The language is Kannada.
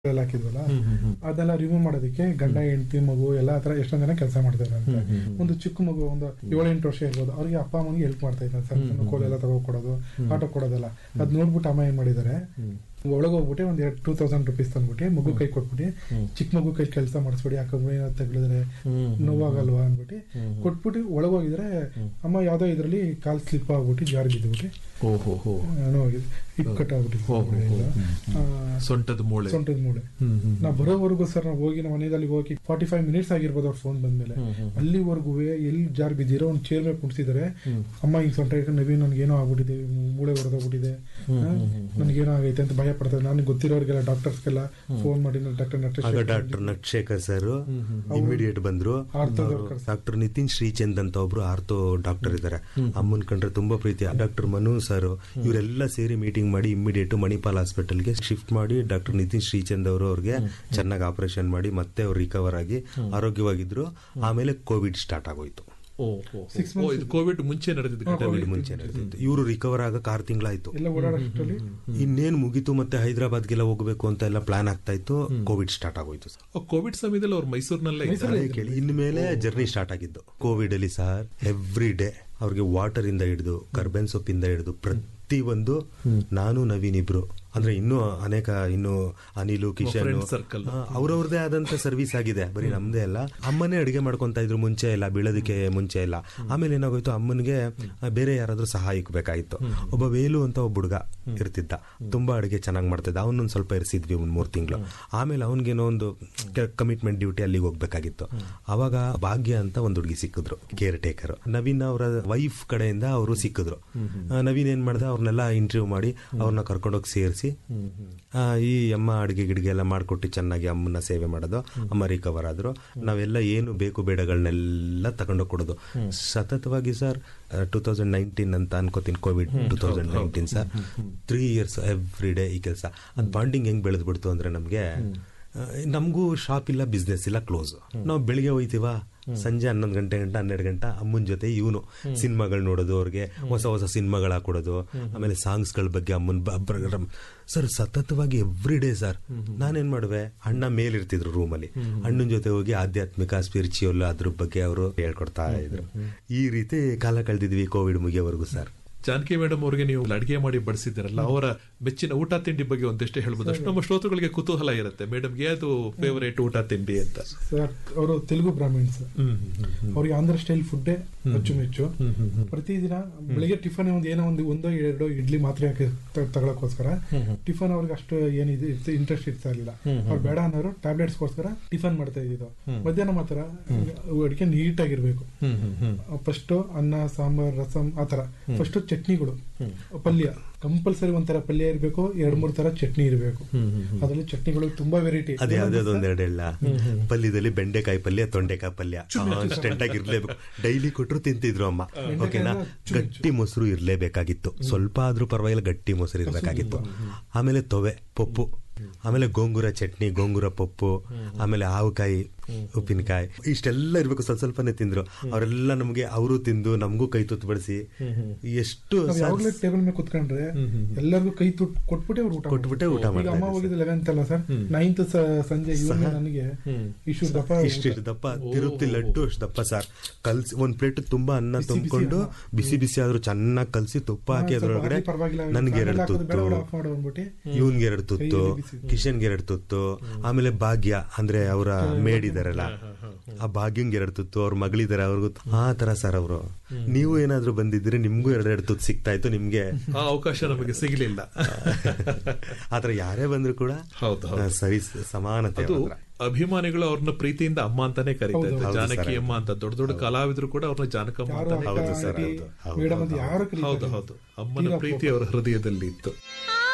ಎಲ್ಲ ಹಾಕಿದ್ವಲ್ಲ ಅದೆಲ್ಲ ರಿಮೂವ್ ಮಾಡೋದಕ್ಕೆ ಗಂಡ ಹೆಂಡತಿ ಮಗು ಎಲ್ಲ ತರ ಎಷ್ಟೊಂದ್ ಜನ ಕೆಲಸ ಮಾಡ್ತಾ ಇದ್ದಾರೆ ಒಂದು ಚಿಕ್ಕ ಮಗು ಒಂದು ಏಳೆಂಟು ವರ್ಷ ಇರ್ಬೋದು ಅವ್ರಿಗೆ ಅಪ್ಪ ಅಮ್ಮನಿಗೆ ಹೆಲ್ಪ್ ಮಾಡ್ತಾ ಇದ್ದಾರೆ ಸಣ್ಣ ಸಣ್ಣ ಕೋಲೆಲ್ಲ ತಗೋ ಕೊಡೋದು ಆಟೋ ಕೊಡೋದೆಲ್ಲ ಅದ್ ನೋಡ್ಬಿಟ್ಟು ಅಮ್ಮ ಏನ್ ಮಾಡಿದ್ದಾರೆ ಒಳಗೆ ಹೋಗ್ಬಿಟ್ಟು ಒಂದ್ ಎರಡು ಟೂ ತೌಸಂಡ್ ರುಪೀಸ್ ತಂದ್ಬಿಟ್ಟು ಮಗು ಕೈ ಕೊಟ್ಬಿಟ್ಟು ಚಿಕ್ಕ ಮಗು ಕೈ ಕೆಲಸ ಮಾಡಿಸ್ಬಿಡಿ ಯಾಕಂದ್ರೆ ಏನಾದ್ರು ತಗಳಿದ್ರೆ ನೋವಾಗಲ್ವಾ ಅಂದ್ಬಿಟ್ಟು ಕೊಟ್ಬಿಟ್ಟು ಒಳಗೆ ಹೋಗಿದ್ರೆ ಅಮ್ಮ ಯಾವ್ದೋ ಇದ್ರಲ್ಲಿ ಕಾಲ್ ಸ್ಲಿಪ್ ಆಗ್ಬಿಟ್ಟು ಜಾರಿ ಬಿದ್ದುಬಿಟ್ಟು ಓಹೋ ಹೋ ನೋವಾಗಿದೆ ಇಕ್ಕಟ್ ಹೋ, ಹೋ, ಹೋ. ಆಗ್ಬಿಟ್ಟಿದೆ ಸೊಂಟದ ಮೂಳೆ ಸೊಂಟದ ಮೂಳೆ ಹ್ಮ್, ಹ್ಮ್. ನಾ ಬರೋವರೆಗೂ ಸರ್ ನಾವು ಹೋಗಿ ನಮ್ಮ ಮನೆಯಲ್ಲಿ ಹೋಗಿ ಫಾರ್ಟಿ ಫೈವ್ ಮಿನಿಟ್ಸ್ ಆಗಿರ್ಬೋದು ಅವ್ರ ಫೋನ್ ಬಂದ್ಮೇಲೆ ಅಲ್ಲಿವರೆಗೂ ಎಲ್ಲಿ ಜಾರ್ ಬಿದ್ದಿರೋ ಒಂದು ಚೇರ್ ಮೇಲೆ ಕುಣಿಸಿದ್ದಾರೆ ಅಮ್ಮ ಹಿಂಗ್ ಸೊಂಟ ಇಟ್ಕೊಂಡು ನವೀನ್ ನನ್ಗೇನೋ ಆಗ್ಬಿಟ್ಟಿದೆ ಮೂಳೆ ಹೊಡೆದೋಗ್ಬಿಟ್ಟಿದೆ ನನಗೇನೋ ಆಗೈತೆ ಅಂತ ಭಯ ಪಡ್ತಾರೆ ನನಗೆ ಗೊತ್ತಿರೋರಿಗೆಲ್ಲ ಡಾಕ್ಟರ್ಸ್ಗೆಲ್ಲ ಫೋನ್ ಮಾಡಿ ಡಾಕ್ಟರ್ ಆಗ ನಟ ಡಾಕ್ಟರ್ ನಟಶೇಖರ್ ಸರ್ ಇಮಿಡಿಯೇಟ್ ಬಂದ್ರು ಆರ್ತೋದವ್ರು ಕರ್ಸ್- ಡಾಕ್ಟರ್ ನಿತಿನ್ ಶ್ರೀಚಂದ್ ಅಂತ ಒಬ್ರು ಆರ್ಥೋ ಡಾಕ್ಟರ್ ಇದ್ದಾರೆ ಅಮ್ಮನ್ ಕಂಡ್ರೆ ತುಂಬಾ ಪ್ರೀತಿ ಡಾಕ್ಟರ್ ಮನು ಸರ್ ಇವರೆಲ್ಲ ಸೇರಿ ಮೀಟಿಂಗ್ ಮಾಡಿ ಇಮಿಡಿಯೇಟ್ ಮಣಿಪಾಲ್ ಹಾಸ್ಪಿಟಲ್ಗೆ ಶಿಫ್ಟ್ ಮಾಡಿ ಡಾಕ್ಟರ್ ನಿತಿನ್ ಶ್ರೀಚಂದ್ ಅವರು ಅವ್ರಿಗೆ ಚೆನ್ನಾಗಿ ಆಪರೇಷನ್ ಮಾಡಿ ಮತ್ತೆ ಅವ್ರು ರಿಕವರ್ ಆಗಿ ಆರೋಗ್ಯವಾಗಿದ್ರು ಆಮೇಲೆ ಕೋವಿಡ್ ಸ್ಟಾರ್ಟ್ ಆಗೋಯ್ತು ಓ, ಓ, ಓ. Six ಓ, ಇದು ಕೋವಿಡ್ ಮುಂಚೆ ನಡೆದಿದ್ದು ಘಟನೆ. ಕೋವಿಡ್ ಮುಂಚೆ ನಡೆದಿತ್ತು ಇವರು ರಿಕವರ್ ಆಗಕ್ಕೆ ಆರು ತಿಂಗಳಾಯ್ತು ಎಲ್ಲ ಓಡಾಡೋಷ್ಟರಲ್ಲಿ ಇನ್ನೇನ್ ಮುಗೀತು ಮತ್ತೆ ಹೈದರಾಬಾದ್ಗೆಲ್ಲ ಹೋಗ್ಬೇಕು ಅಂತ ಎಲ್ಲ ಪ್ಲಾನ್ ಆಗ್ತಾ ಇತ್ತು ಕೋವಿಡ್ ಸ್ಟಾರ್ಟ್ ಆಗೋಯ್ತು ಸರ್ ಓ, ಕೋವಿಡ್ ಸಮಯದಲ್ಲಿ ಅವ್ರು ಮೈಸೂರಿನಲ್ಲೇ ಇದ್ದಾರೆ ಅದೇ ಕೇಳಿ ಇನ್ಮೇಲೆ ಜರ್ನಿ ಸ್ಟಾರ್ಟ್ ಆಗಿದ್ದು ಕೋವಿಡ್ ಅಲ್ಲಿ ಸರ್ ಎವ್ರಿ ಡೇ ಅವ್ರಿಗೆ ವಾಟರ್ ಇಂದ ಹಿಡಿದು ಕರ್ಬೇನ್ ಸೊಪ್ಪಿಂದ ಹಿಡಿದು ಪ್ರತಿ ಒಂದು ನಾನು ನವೀನ್ ಇಬ್ರು ಅಂದ್ರೆ ಇನ್ನೂ ಅನೇಕ ಇನ್ನು ಅನಿಲು ಕಿಶನ್ friend circle. ಅವ್ರವ್ರದೇ ಆದಂತ ಸರ್ವಿಸ್ ಆಗಿದೆ ಬರೀ ನಮ್ದೇ ಅಲ್ಲ ಅಮ್ಮನೇ ಅಡಿಗೆ ಮಾಡ್ಕೊಂತ ಇದ್ರು ಮುಂಚೆ ಎಲ್ಲ ಬೀಳೋದಕ್ಕೆ ಮುಂಚೆ ಎಲ್ಲ ಆಮೇಲೆ ಏನಾಗೋಯ್ತು ಅಮ್ಮನಿಗೆ ಆ, ಬೇರೆ ಯಾರಾದ್ರೂ ಸಹಾಯಕ್ಕೆ ಬೇಕಾಗಿತ್ತು ಒಬ್ಬ ವೇಲು ಅಂತ ಒಬ್ಬ ಹುಡುಗ ಇರ್ತಿದ್ದ ತುಂಬಾ ಅಡಿಗೆ ಚೆನ್ನಾಗಿ ಮಾಡ್ತಿದ್ದ ಅವನೊಂದ್ ಸ್ವಲ್ಪ ಇರಿಸಿದ್ವಿ ಒಂದ್ ಮೂರ್ ತಿಂಗಳು ಆಮೇಲೆ ಅವನಿಗೇನೋ ಒಂದು ಕಮಿಟ್ಮೆಂಟ್ ಡ್ಯೂಟಿ ಅಲ್ಲಿಗೆ ಹೋಗ್ಬೇಕಾಗಿತ್ತು ಅವಾಗ ಭಾಗ್ಯ ಅಂತ ಒಂದು ಹುಡುಗಿ ಸಿಕ್ಕಿದ್ರು ಕೇರ್ ಟೇಕರ್ ನವೀನ್ ಅವರ ವೈಫ್ ಕಡೆಯಿಂದ ಅವರು ಸಿಕ್ಕಿದ್ರು ಆ, ನವೀನ್ ಏನ್ ಮಾಡ್ದ ಅವ್ರನ್ನೆಲ್ಲ ಇಂಟರ್ವ್ಯೂ ಮಾಡಿ ಅವ್ರನ್ನ ಕರ್ಕೊಂಡೋಗಿ ಸೇರಿಸಿ ಈ ಅಮ್ಮ ಅಡಿಗೆ ಗಿಡಿಗೆ ಎಲ್ಲ ಮಾಡ್ಕೊಟ್ಟು ಚೆನ್ನಾಗಿ ಅಮ್ಮನ ಸೇವೆ ಮಾಡೋದು ಅಮ್ಮ ರಿಕವರ್ ಆದ್ರು ನಾವೆಲ್ಲ ಏನು ಬೇಕು ಬೇಡಗಳನ್ನೆಲ್ಲ ತಗೊಂಡೋಗಿ ಕೊಡೋದು ಸತತವಾಗಿ ಸರ್ ಟೂ ತೌಸಂಡ್ ನೈನ್ಟೀನ್ ಅಂತ ಅನ್ಕೋತೀನಿ Covid two thousand nineteen sir three years every day ಈ ಕೆಲಸ ಅದು ಬಾಂಡಿಂಗ್ ಹೆಂಗ್ ಬೆಳೆದು ಬಿಡ್ತು ಅಂದ್ರೆ ನಮ್ಗೆ ಆ, ನಮಗೂ ಶಾಪ್ ಇಲ್ಲ ಬಿಸ್ನೆಸ್ ಇಲ್ಲ ಕ್ಲೋಸ್ ನಾವು ಬೆಳಿಗ್ಗೆ ಹೋಯ್ತೀವ ಸಂಜೆ ಹನ್ನೊಂದು ಗಂಟೆ ಗಂಟೆ ಹನ್ನೆರಡು ಗಂಟೆ ಅಮ್ಮನ ಜೊತೆ ಇವನು ಸಿನಿಮಾಗಳು ನೋಡೋದು ಅವ್ರಿಗೆ ಹೊಸ ಹೊಸ ಸಿನಿಮಾಗಳು ಹಾಕೊಡೋದು ಆಮೇಲೆ ಸಾಂಗ್ಸ್ಗಳ ಬಗ್ಗೆ ಅಮ್ಮನ ಪ್ರೋಗ್ರಾಮ್ ಸರ್ ಸತತವಾಗಿ ಎವ್ರಿ ಡೇ ಸರ್ ನಾನೇನ್ ಮಾಡುವೆ ಅಣ್ಣ ಮೇಲಿರ್ತಿದ್ರು ರೂಮಲ್ಲಿ ಅಣ್ಣನ ಜೊತೆ ಹೋಗಿ ಆಧ್ಯಾತ್ಮಿಕ ಸ್ಪಿರಿಚುವಲ್ ಅದ್ರ ಬಗ್ಗೆ ಅವರು ಹೇಳ್ಕೊಡ್ತಾ ಇದ್ರು ಈ ರೀತಿ ಕಾಲ ಕಳೆದಿದ್ವಿ ಕೋವಿಡ್ ಮುಗಿಯೋವರೆಗೂ ಸರ್ ಜಾನಕಿ ಮೇಡಮ್ ಅವರಿಗೆ ನೀವು ಅಡಿಗೆ ಮಾಡಿ ಬಡಿಸಿದ್ದೀರಲ್ಲ ಅವರ ಮೆಚ್ಚಿನ ಊಟ ತಿಂಡಿ ಬಗ್ಗೆ ಒಂದಿಷ್ಟು ಹೇಳ್ಬೋದು ಅಷ್ಟು ನಮ್ಮ ಶ್ರೋತೃಗಳಿಗೆ ಕುತೂಹಲ ಇರುತ್ತೆ ಮೇಡಮ್ಗೆ ಅದು ಫೇವರೇಟ್ ಊಟ ತಿಂಡಿ ಅಂತ ಸರ್ ಅವರು ತೆಲುಗು ಬ್ರಾಹ್ಮಿಣ್ಸ್ ಅವ್ರಿಗೆ ಆಂಧ್ರ ಸ್ಟೈಲ್ ಫುಡ್ಡೇ ಅಚ್ಚುಮೆಚ್ಚು ಪ್ರತಿದಿನ ಬೆಳಿಗ್ಗೆ ಟಿಫನ್ ಒಂದು ಏನೋ ಒಂದು ಒಂದೋ ಎರಡೋ ಇಡ್ಲಿ ಮಾತ್ರ ಯಾಕೆ ತ- ತಗೊಳಕ್ಕೋಸ್ಕರ ಟಿಫನ್ ಅವ್ರಿಗೆ ಅಷ್ಟು ಏನಿದೆ ಇಂಟ್ರೆಸ್ಟ್ ಇರ್ತಾ ಇರಲಿಲ್ಲ ಅವ್ರು ಬೇಡ ಅನ್ನೋರು ಟ್ಯಾಬ್ಲೆಟ್ಸ್ಗೋಸ್ಕರ ಟಿಫನ್ ಮಾಡ್ತಾ ಇದ್ದಿದ್ದು ಮಧ್ಯಾಹ್ನ ಮಾತ್ರ ಅಡಿಕೆ ನೀಟಾಗಿರ್ಬೇಕು ಫಸ್ಟ್ ಅನ್ನ ಸಾಂಬಾರ್ ರಸಂ ಆತರ ಫಸ್ಟ್ ಚಟ್ನಿಗಳು ಪಲ್ಯ ಕಂಪಲ್ಸರಿ ಒಂಥರ ಪಲ್ಯ ಇರಬೇಕು ಎರಡ್ ಮೂರ್ ತರ ಚಟ್ನಿ ಇರಬೇಕು ಅದರಲ್ಲಿ ಚಟ್ನಿಗಳು ತುಂಬಾ ವೆರೈಟಿ ಅದೇ ಯಾವ್ದಾದ್ರು ಒಂದೆರಡು ಹೇಳ ಪಲ್ಯದಲ್ಲಿ ಬೆಂಡೆಕಾಯಿ ಪಲ್ಯ ತೊಂಡೆಕಾಯಿ ಪಲ್ಯ ಕಾನ್ಸ್ಟೆಂಟ್ ಆಗಿ ಇರ್ಲೇಬೇಕು ಡೈಲಿ ಕೊಟ್ರು ತಿಂತಿದ್ರು ಅಮ್ಮ ಓಕೆನಾ ಗಟ್ಟಿ ಮೊಸರು ಇರ್ಲೇಬೇಕಾಗಿತ್ತು ಸ್ವಲ್ಪ ಆದ್ರೂ ಪರವಾಗಿಲ್ಲ ಗಟ್ಟಿ ಮೊಸರು ಇರ್ಬೇಕಾಗಿತ್ತು ಆಮೇಲೆ ತೊವೆ ಪಪ್ಪು ಆಮೇಲೆ ಗೋಂಗೂರ ಚಟ್ನಿ ಗೋಂಗೂರ ಪಪ್ಪು ಆಮೇಲೆ ಹಾವುಕಾಯಿ ಉಪ್ಪಿನಕಾಯಿ ಇಷ್ಟೆಲ್ಲ ಇರ್ಬೇಕು ಸ್ವಲ್ಪ ಸ್ವಲ್ಪನೇ ತಿಂದ್ರು ಅವರೆಲ್ಲ ನಮ್ಗೆ ಅವರು ತಿಂದು ನಮಗೂ ಕೈ ತುತ್ತು ಬಡಿಸಿ ಎಷ್ಟು ನಾವ್ ಯಾವಾಗ್ಲೂ ಟೇಬಲ್ ಮೇಲೆ ಕುತ್ಕೊಂಡ್ರೆ ಎಲ್ಲರಿಗೂ ಕೈ ತುಟ್ ಕೊಟ್ಬಿಟ್ಟೆ ಅವ್ರು ಊಟ ಕೊಟ್ಬಿಟ್ಟೆ ಊಟ ಮಾಡ್ತಾರೆ. ಈಗ ಅಮ್ಮ ಮಾಡ್ತಾ ಹೋಗಿದ್ದು ಲೆವೆಂತ್ ಅಲ್ಲ ಸರ್ ನೈನ್ತ್ ಸಂಜೆ ಇವಾಗ ನನಗೆ ಇಷ್ಟು ದಪ್ಪ ಇಷ್ಟು ಇಷ್ಟು ದಪ್ಪ ತಿರುಪತಿ ಲಡ್ಡು ಅಷ್ಟು ದಪ್ಪ ಸರ್ ಕಲ್ಸಿ ಒಂದ್ ಪ್ಲೇಟ್ ತುಂಬಾ ಅನ್ನ ತುಂಬಿಕೊಂಡು ಬಿಸಿ ಬಿಸಿ ಆದ್ರೂ ಚೆನ್ನಾಗಿ ಕಲ್ಸಿ ತುಪ್ಪ ಹಾಕಿ ಅದ್ರೊಳಗಡೆ ಪರವಾಗಿಲ್ಲ ನನ್ಗೆ ಎರಡು ತುತ್ತು ಆಫ್ ಮಾಡು ಅಂದ್ಬಿಟ್ಟು ಇವನ್ಗೆ ಎರಡು ತುತ್ತು ಕಿಶನ್ಗೆ ಎರಡು ತುತ್ತು ಆಮೇಲೆ ಭಾಗ್ಯ ಅಂದ್ರೆ ಅವರ ಮೇಡ್ ಇದಾರಲ್ಲ ಆ ಭಾಗ್ಯಂಗೆ ಎರಡು ತುತ್ತು ಅವ್ರ ಮಗಳಿದಾರೆ ಅವ್ರಿಗೂ ಆ ತರ ಸರ್ ಅವರು ನೀವು ಏನಾದ್ರೂ ಬಂದಿದ್ರೆ ನಿಮ್ಗೂ ಎರಡೆರಡು ತುತ್ತು ಸಿಗ್ತಾ ಇತ್ತು ನಿಮ್ಗೆ ಆ ಅವಕಾಶ ನಮಗೆ ಸಿಗಲಿಲ್ಲ ಆತರ ಯಾರೇ ಬಂದ್ರು ಕೂಡ ಹೌದು, ಹೌದು. ಆ, ಸರಿ ಸಮಾನತೆ ಅದು ಅವ್ರ ಹತ್ರ. ಅಭಿಮಾನಿಗಳು ಅವ್ರನ್ನ ಪ್ರೀತಿಯಿಂದ ಅಮ್ಮ ಅಂತಾನೆ ಕರೀತಾ ಇದ್ರು ಹೌದು, ಜಾನಕಿ ಸರ್. ಅಮ್ಮ ಅಂತ ದೊಡ್ಡ ದೊಡ್ಡ ಕಲಾವಿದರು ಕೂಡ ಅವ್ರನ್ನ ಜಾನಕಮ್ಮ ಯಾರು ಅಂತಾನೆ ಹೌದು ಸರ್, ಹೌದು, ಹೌದು, ಮೇಡಮ್ ಅಂತ ಯಾರು ಹೌದು ಹೌದು ಅಮ್ಮನ ಪ್ರೀತಿ ಅವರ ಹೃದಯದಲ್ಲಿ ಇತ್ತು